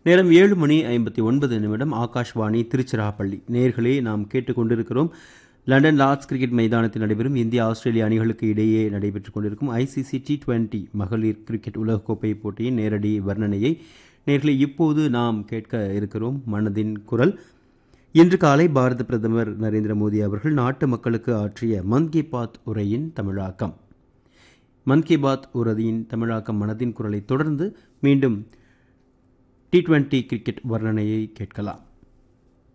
நேரம் ஏழு மணி ஐம்பத்தி ஒன்பது நிமிடம் ஆகாஷ்வாணி திருச்சிராப்பள்ளி நேர்களே நாம் கேட்டுக்கொண்டிருக்கிறோம் லண்டன் லார்ட்ஸ் கிரிக்கெட் மைதானத்தில் நடைபெறும் இந்தியா ஆஸ்திரேலிய அணிகளுக்கு இடையே நடைபெற்றுக் கொண்டிருக்கும் ஐசிசி டி டுவெண்டி மகளிர் கிரிக்கெட் உலகக்கோப்பை போட்டியின் நேரடி வர்ணனையை நேர்களை இப்போது நாம் கேட்க இருக்கிறோம் மனதின் குரல் இன்று காலை பாரத பிரதமர் நரேந்திர மோடி அவர்கள் நாட்டு மக்களுக்கு ஆற்றிய மன் கி பாத் உரையின் தமிழாக்கம் மன் கி பாத் உரையின் தமிழாக்கம் மனதின் குரலை தொடர்ந்து மீண்டும் டி டுவெண்டி கிரிக்கெட் வர்ணனையை கேட்கலாம்